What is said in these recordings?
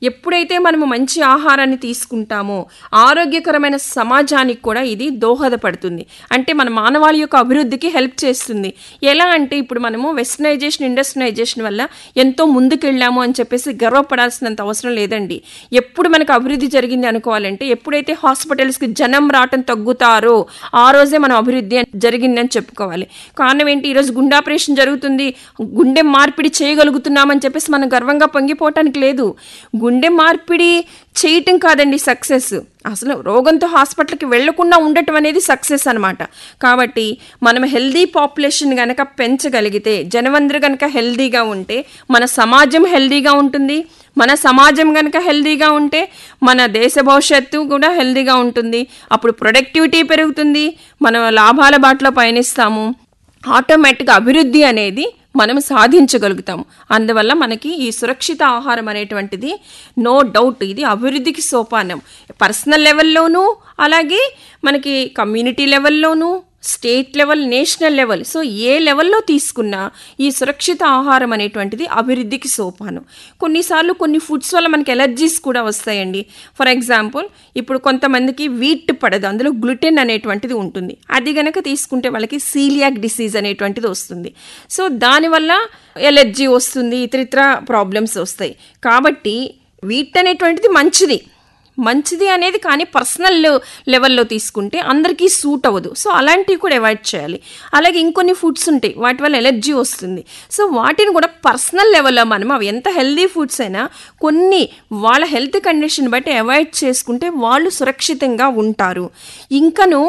ఎప్పుడైతే మనము మంచి ఆహారాన్ని తీసుకుంటామో ఆరోగ్యకరమైన సమాజానికి కూడా ఇది దోహదపడుతుంది అంటే మన మానవాళి యొక్క అభివృద్ధికి హెల్ప్ చేస్తుంది ఎలా అంటే ఇప్పుడు మనము వెస్టర్నైజేషన్ ఇండస్ట్రియలైజేషన్ వల్ల ఎంతో ముందుకెళ్ళాము అని చెప్పేసి గర్వపడాల్సినంత అవసరం లేదండి ఎప్పుడు మనకు అభివృద్ధి జరిగింది అనుకోవాలంటే ఎప్పుడైతే హాస్పిటల్స్కి జనం రావటం తగ్గుతారో ఆ రోజే మనం అభివృద్ధి అని- జరిగిందని చెప్పుకోవాలి కారణం ఏంటి ఈరోజు గుండె ఆపరేషన్ జరుగుతుంది గుండె మార్పిడి చేయగలుగుతున్నామని చెప్పేసి మనం గర్వంగా పొంగిపోవటానికి లేదు గుండె మార్పిడి చేయటం కాదండి సక్సెస్ అసలు రోగంతో హాస్పిటల్కి వెళ్లకుండా ఉండటం అనేది సక్సెస్ అనమాట కాబట్టి మనం హెల్దీ పాపులేషన్ కనుక పెంచగలిగితే జనమందరూ కనుక హెల్దీగా ఉంటే మన సమాజం హెల్దీగా ఉంటుంది మన సమాజం కనుక హెల్దీగా ఉంటే మన దేశ భవిష్యత్తు కూడా హెల్దీగా ఉంటుంది అప్పుడు ప్రొడక్టివిటీ పెరుగుతుంది మనం లాభాల బాటలో పయనిస్తాము ఆటోమేటిక్గా అభివృద్ధి అనేది మనం సాధించగలుగుతాము అందువల్ల మనకి ఈ సురక్షిత ఆహారం అనేటువంటిది నో డౌట్ ఇది అభివృద్ధికి సోపానం పర్సనల్ లెవెల్లోనూ అలాగే మనకి కమ్యూనిటీ లెవెల్లోనూ state level national level so ఏ లెవెల్లో తీసుకున్నా ఈ సురక్షిత ఆహారం అనేటువంటిది అభివృద్ధికి సోపానం కొన్నిసార్లు కొన్ని ఫుడ్స్ వల్ల మనకి ఎలర్జీస్ కూడా వస్తాయండి ఫర్ ఎగ్జాంపుల్ ఇప్పుడు కొంతమందికి వీట్ పడదు అందులో గ్లూటెన్ అనేటువంటిది ఉంటుంది అది గనక తీసుకుంటే వాళ్ళకి సీలియాక్ డిసీజ్ అనేటువంటిది వస్తుంది సో దానివల్ల ఎలర్జీ వస్తుంది ఇతరితర ప్రాబ్లమ్స్ వస్తాయి కాబట్టి వీట్ అనేటువంటిది మంచిది మంచిది అనేది కానీ పర్సనల్ లెవెల్లో తీసుకుంటే అందరికీ సూట్ అవ్వదు సో అలాంటివి కూడా అవాయిడ్ చేయాలి అలాగే ఇంకొన్ని ఫుడ్స్ ఉంటాయి వాటి వల్ల ఎలర్జీ వస్తుంది సో వాటిని కూడా పర్సనల్ లెవెల్లో మనం అవి ఎంత హెల్దీ ఫుడ్స్ అయినా కొన్ని వాళ్ళ హెల్త్ కండిషన్ బట్టి అవాయిడ్ చేసుకుంటే వాళ్ళు సురక్షితంగా ఉంటారు ఇంకను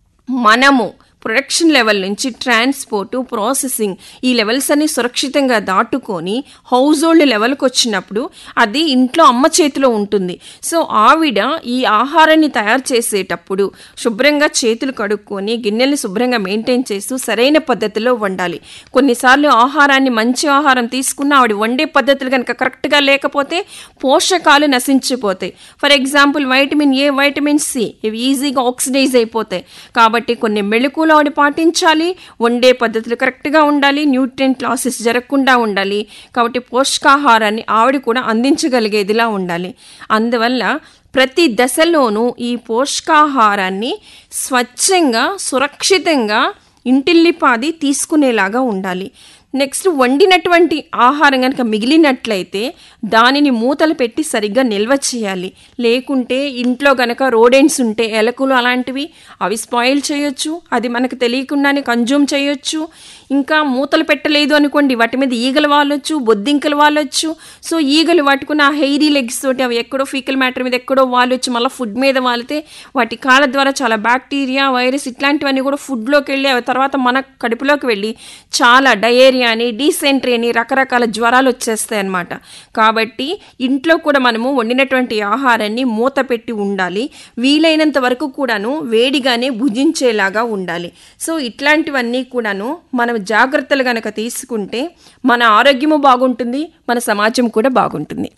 మనము ప్రొడక్షన్ లెవెల్ నుంచి ట్రాన్స్పోర్ట్ ప్రాసెసింగ్ ఈ లెవెల్స్ అన్ని సురక్షితంగా దాటుకొని హౌస్ హోల్డ్ లెవెల్కి వచ్చినప్పుడు అది ఇంట్లో అమ్మ చేతిలో ఉంటుంది సో ఆవిడ ఈ ఆహారాన్ని తయారు చేసేటప్పుడు శుభ్రంగా చేతులు కడుక్కొని గిన్నెల్ని శుభ్రంగా మెయింటైన్ చేస్తూ సరైన పద్ధతిలో వండాలి కొన్నిసార్లు ఆహారాన్ని మంచి ఆహారం తీసుకున్న ఆవిడ వండే పద్ధతులు కనుక కరెక్ట్గా లేకపోతే పోషకాలు నశించిపోతాయి for example vitamin A vitamin C ఇవి ఈజీగా ఆక్సిడైజ్ అయిపోతాయి కాబట్టి కొన్ని మెళుకులు ఆవిడ పాటించాలి వండే పద్ధతులు కరెక్ట్గా ఉండాలి న్యూట్రియంట్ లాసెస్ జరగకుండా ఉండాలి కాబట్టి పోషకాహారాన్ని ఆవిడ కూడా అందించగలిగేదిలా ఉండాలి అందువల్ల ప్రతి దశలోనూ ఈ పోషకాహారాన్ని స్వచ్ఛంగా సురక్షితంగా ఇంటిల్లిపాది తీసుకునేలాగా ఉండాలి నెక్స్ట్ వండినటువంటి ఆహారం కనుక మిగిలినట్లయితే దానిని మూతలు పెట్టి సరిగ్గా నిల్వ చేయాలి లేకుంటే ఇంట్లో గనక రోడెంట్స్ ఉంటే ఎలకలు అలాంటివి అవి స్పాయిల్ చేయొచ్చు అది మనకు తెలియకుండానే కన్జ్యూమ్ చేయొచ్చు ఇంకా మూతలు పెట్టలేదు అనుకోండి వాటి మీద ఈగలు వాలొచ్చు బొద్దింకలు వాలొచ్చు సో ఈగలు పట్టుకుని ఆ హెయిరీ లెగ్స్ తోటి అవి ఎక్కడో ఫీకల్ మ్యాటర్ మీద ఎక్కడో వాలొచ్చు మళ్ళీ ఫుడ్ మీద వాలితే వాటి కాళ్ళ ద్వారా చాలా బ్యాక్టీరియా వైరస్ ఇట్లాంటివన్నీ కూడా ఫుడ్లోకి వెళ్ళి అవి తర్వాత మన కడుపులోకి వెళ్ళి చాలా డయేరియా అని డీసెంట్రీ అని రకరకాల జ్వరాలు వచ్చేస్తాయి అన్నమాట కాబట్టి ఇంట్లో కూడా మనము వండినటువంటి ఆహారాన్ని మూత పెట్టి ఉండాలి వీలైనంత వరకు కూడాను వేడిగానే భుజించేలాగా ఉండాలి సో ఇట్లాంటివన్నీ కూడాను మనం జాగ్రత్తలు గనక తీసుకుంటే మన ఆరోగ్యము బాగుంటుంది మన సమాజం కూడా బాగుంటుంది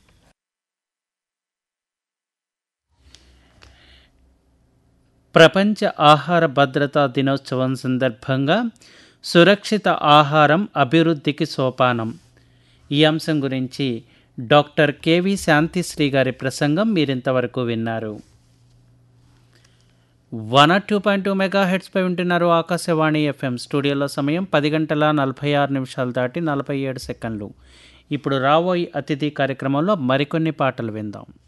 ప్రపంచ ఆహార భద్రతా దినోత్సవం సందర్భంగా సురక్షిత ఆహారం అభివృద్ధికి సోపానం ఈ అంశం గురించి డాక్టర్ కెవి శాంతిశ్రీ గారి ప్రసంగం మీరింతవరకు విన్నారు వన్ ఆర్ టూ పాయింట్ టూ మెగా హెడ్స్పై వింటున్నారు ఆకాశవాణి ఎఫ్ఎం స్టూడియోలో సమయం పది గంటల నలభై ఆరు నిమిషాలు దాటి నలభై ఏడు సెకండ్లు ఇప్పుడు రాబోయే అతిథి కార్యక్రమంలో మరికొన్ని పాటలు విందాం